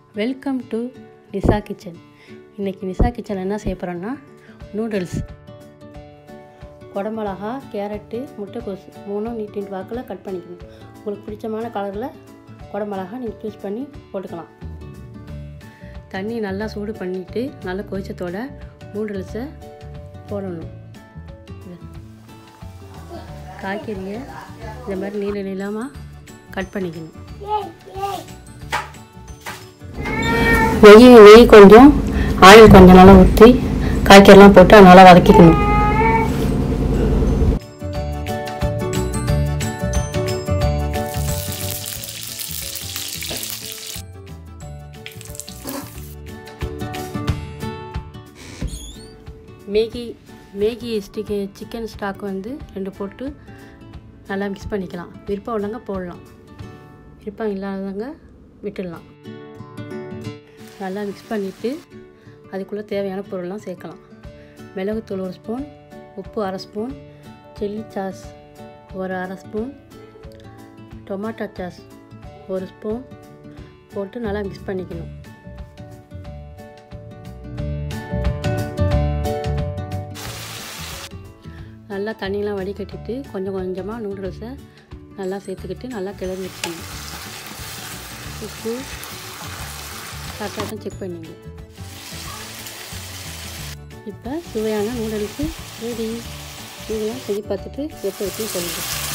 welcome to Nisha kitchen இன்றைக்கி நிசா kitchen என்ன செய்ய போகிறோன்னா நூடுல்ஸ் குடமிளகா கேரட்டு முட்டைக்கோசு மூணும் நீட் நீட் வாக்கில் கட் பண்ணிக்கணும் உங்களுக்கு பிடிச்சமான கலரில் குடமிளகா நீங்கள் சூஸ் பண்ணி போட்டுக்கலாம் தண்ணி நல்லா சூடு பண்ணிவிட்டு நல்லா கொதிச்சத்தோட நூடுல்ஸை போடணும் காய்கறியை இந்த மாதிரி நீள நீளமாக கட் பண்ணிக்கணும் நெய் நெய் கொஞ்சம் ஆயில் கொஞ்சம் நல்லா ஊற்றி காய்கறிலாம் போட்டு நல்லா வதக்கிக்கணும் Maggi Maggi stick chicken stock வந்து ரெண்டு போட்டு நல்லா மிக்ஸ் பண்ணிக்கலாம் விருப்பம் உள்ளவங்க போடலாம் விருப்பம் இல்லாதவங்க விட்டுடலாம் நல்லா மிக்ஸ் பண்ணிவிட்டு அதுக்குள்ளே தேவையான பொருள்லாம் சேர்க்கலாம் மிளகுத்தூள் ஒரு ஸ்பூன் உப்பு அரை ஸ்பூன் சில்லி சாஸ் ஒரு அரை ஸ்பூன் டொமாட்டோ சாஸ் ஒரு ஸ்பூன் போட்டு நல்லா மிக்ஸ் பண்ணிக்கணும் நல்லா தண்ணியெலாம் வடிகட்டிட்டு கொஞ்சம் கொஞ்சமாக நூடுல்ஸை நல்லா சேர்த்துக்கிட்டு நல்லா கிளறி வச்சுக்கணும் உப்பு கரெக்டாக செக் பண்ணிங்க இப்போ சுவையான நூடுல்ஸு ரெடி நீங்களாம் செஞ்சு பார்த்துட்டு எப்படி இருக்குன்னு சொல்லுங்கள்